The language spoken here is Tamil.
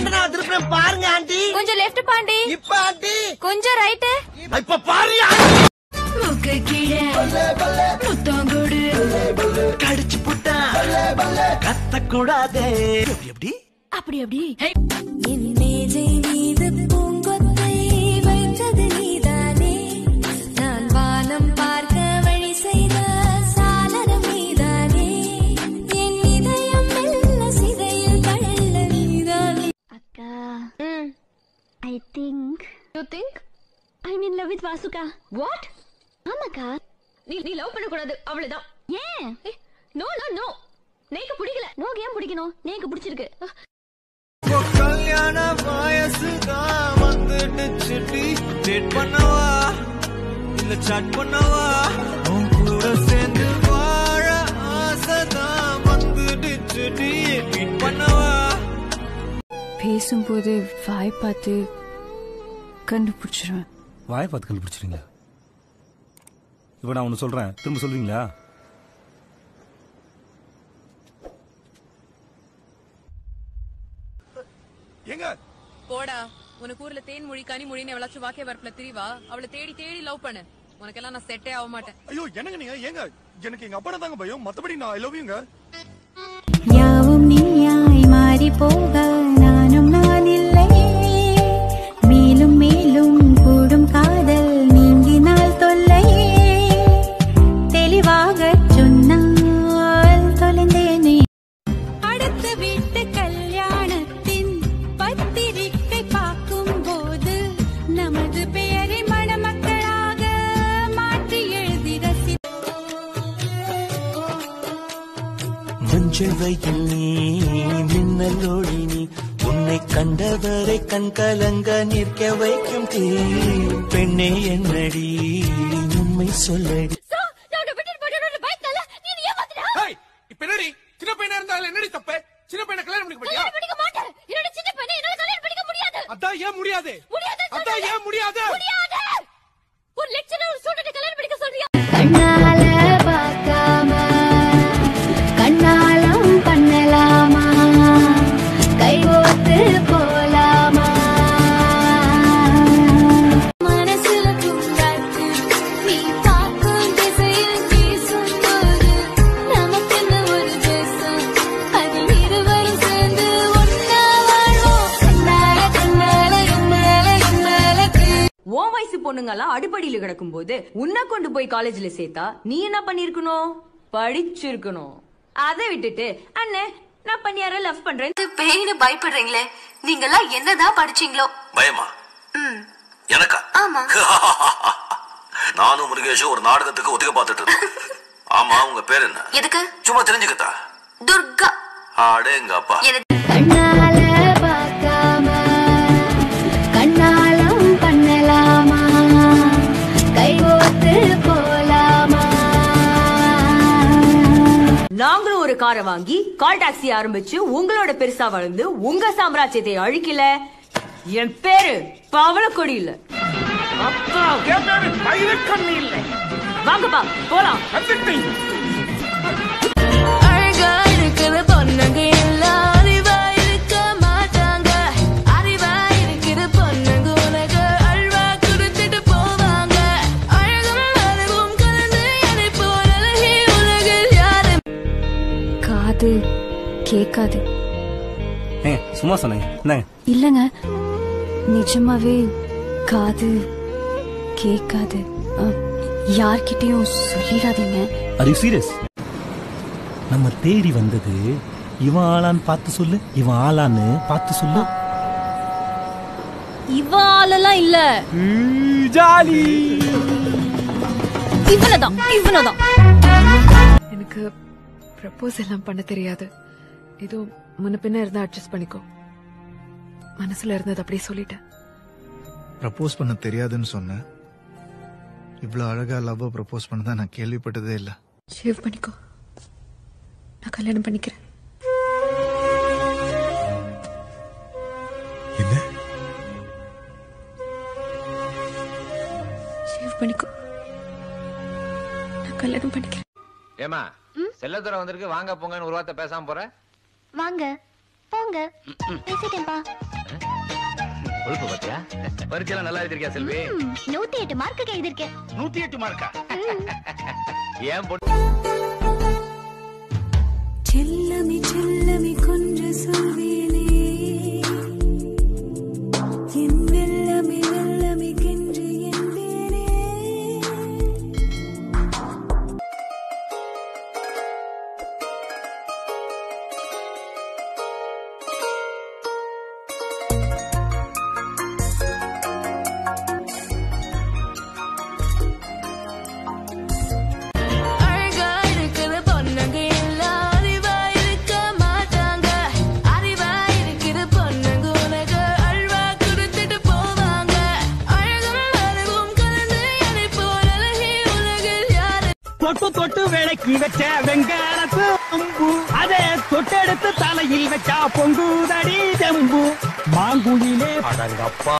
ஆண்டனா திருப்பி பாருங்க ஆண்டி கொஞ்சம் லெஃப்ட் பாண்டி இப்ப ஆண்டி கொஞ்சம் ரைட் இப்ப பாரு முக்கு கீழே முத்தம் கொடு கடிச்சு புட்டான் கத்தக்கூடாதே எப்படி அப்படி அப்படி என் மேஜை மீது பூங்கொத்தை வைத்தது நீதானே நான் வானம் பார்க்க வழி செய்த சாளரம் நீதானே என் இதயம் மெல்ல சிதையில் தள்ள நீதானே அக்கா I think you think I mean love with Vasuka what ஆமாக்கா நீ நீ லவ் பண்ண கூடாது அவ்வளவுதான் ஏன் நோ நோ நோ நேக்கு பிடிக்கல நோக்கு ஏன் பிடிக்கணும் நேக்கு பிடிச்சிருக்கு கல்யாண வயசு தான் வந்துட்டு சிட்டி டேட் பண்ணவா இல்ல சாட் பண்ணவா உன் கூட சேர்ந்து வாழ ஆசை தான் வந்துட்டு சிட்டி மீட் பண்ணவா பேசும்போது வாய் பார்த்து கண்டுபிடிச்சிருவேன் வாயை பார்த்து கண்டுபிடிச்சிருங்க இப்போ நான் ஒன்று சொல்கிறேன் திரும்ப சொல்றீங்களா எங்க போடா உனக்கு ஊர்ல தேன் மொழி கனி மொழின்னு எவ்வளவு வாக்கே வரப்புல திரிவா அவளை தேடி தேடி லவ் பண்ணு உனக்கெல்லாம் நான் செட்டே ஆக மாட்டேன் ஐயோ என்னங்க நீங்க ஏங்க எனக்கு எங்க அப்பா தாங்க பயம் மத்தபடி நான் ஐ லவ் யூங்க யாவும் நீயாய் மாறி போக நானும் நான் இல்லை மேலும் மேலும் கூடும் காதல் நீங்கினால் தொல்லையே தெளிவாக சொன்னால் தொலைந்தேனே அடுத்த வீட்டு கல்யாணத்தின் பத்திரிக்கை பார்க்கும் போது நமது பெயரை மணமக்களாக மாற்றி எழுதி ரசி மஞ்சள் வெயில் நீ மின்னலோடி நீ உன்னை கண்டவரை கண் கலங்க நிற்க வைக்கும் தீ பெண்ணே என்னடி உண்மை சொல்லடி ஹேய் இப்ப என்னடி சின்ன பையனா இருந்தாலும் என்னடி தப்பு சின்ன பையனை கல்யாணம் பண்ணிக்க மாட்டியா அதான் ஏன் முடியாது அதான் ஏன் முடியாது கண்ணால பார்க்காம கண்ணாலம் பண்ணலாமா கைகோத்து போலாமா மனசுல பூங்காற்று நீ பார்க்கும் திசையில் வீசும்போது நமக்கென்ன ஒரு தேசம் அதில் இருவரும் சேர்ந்து ஒன்னா வாழ்வோம் கண்ணால கண்ணால என்னால என்னால உன் வயசு பொண்ணுங்கெல்லாம் அடிப்படையில கிடக்கும் போது உன்னை கொண்டு போய் காலேஜ்ல சேர்த்தா நீ என்ன பண்ணிருக்கணும் படிச்சிருக்கணும் அதை விட்டுட்டு அண்ணே நான் பண்ணியார லவ் பண்றேன் பேயின்னு பயப்படுறீங்களே நீங்கெல்லாம் என்னதான் படிச்சீங்களோ பயமா எனக்கா ஆமா நானும் முருகேஷும் ஒரு நாடகத்துக்கு ஒதுக்க பார்த்துட்டு இருக்கோம் ஆமா உங்க பேர் என்ன எதுக்கு சும்மா தெரிஞ்சுக்கத்தா துர்கா ஆடே எங்க அப்பா கண்ணால பார்க்காம கண்ணாலம் பண்ணலாமா கைகோத்து போலாமா நாங்களும் ஒரு காரை வாங்கி கால் டாக்ஸி ஆரம்பிச்சு உங்களோட பெருசா வளர்ந்து உங்க சாம்ராஜ்யத்தை அழிக்கல என் பேரு பவளக்கொடி இல்ல வாங்கப்பா போலாம் அழகா இருக்கிற பொண்ணுங்க எல்லாம் அறிவா இருக்க மாட்டாங்க அறிவா இருக்கிற பொண்ணுங்க உனக்கு அழ்வா கொடுத்துட்டு போவாங்க அழகும் அறிவும் கலந்து என்னை போல அழகி உலகில் யாரு காது கேட்காது ஏ சும்மா சொன்னேங்க என்னங்க இல்லைங்க நிஜமாவே காது கேட்காது அ, யார்கிட்டயும் சொல்லிடாதீங்க ஆர் யூ சீரியஸ் நம்ம தேடி வந்தது இவன் ஆளான்னு பார்த்து சொல்லு இவன் ஆளான்னு பார்த்து சொல்லு இவாலெல்லாம் இல்ல ஜாலி இவனதான் இவனதான் எனக்கு ப்ரப்போஸ் எல்லாம் பண்ண தெரியாது ஏதோ முன்ன பின்ன இருந்தா அட்ஜஸ்ட் பண்ணிக்கோ மனசுல இருந்தது அப்படியே சொல்லிட்டேன் ப்ரப்போஸ் பண்ண தெரியாதுன்னு சொன்னேன் இவ்வளவு அழகா லவ் ப்ரப்போஸ் பண்ணதா நான் கேள்விப்பட்டதே இல்ல ஷேவ் பண்ணிக்கோ நான் கல்யாணம் பண்ணிக்கிறேன் என்ன ஷேவ் பண்ணிக்கோ நான் கல்யாணம் பண்ணிக்கிறேன் ஏமா செல்லத்துறை வந்திருக்கு வாங்க போங்கன்னு ஒரு வார்த்தை பேசாம போற வாங்க போங்க பேசிட்டேன்பா கொழுப்பு பாத்தியா பரீட்சையெல்லாம் நல்லா எழுதிருக்கியா செல்வி ம், நூத்தி எட்டு மார்க்கு எழுதிருக்கேன் நூத்தி எட்டு மார்க்கா ஏன் பொண்ணு செல்லமி செல்லமி கொஞ்ச சொல்வேனே என் வெள்ளமி வெள்ளமி கென்று என்பேனே அழகா இருக்கிற பொண்ணுங்க எல்லாம் அறிவா இருக்க மாட்டாங்க அறிவா இருக்கிற பொண்ணுங்க உனக்கு அல்வா கொடுத்துட்டு போவாங்க அழகும் அறிவும் கலந்து என்னை போல் அழகி உலகில் யாரு தொட்டு தொட்டு விளக்கி வச்ச வெங்காலத்து அம்பு அதே தொட்டெடுத்து தலையில் வச்சா பொங்குதடி தெம்பு மாங்குயிலே அடங்கப்பா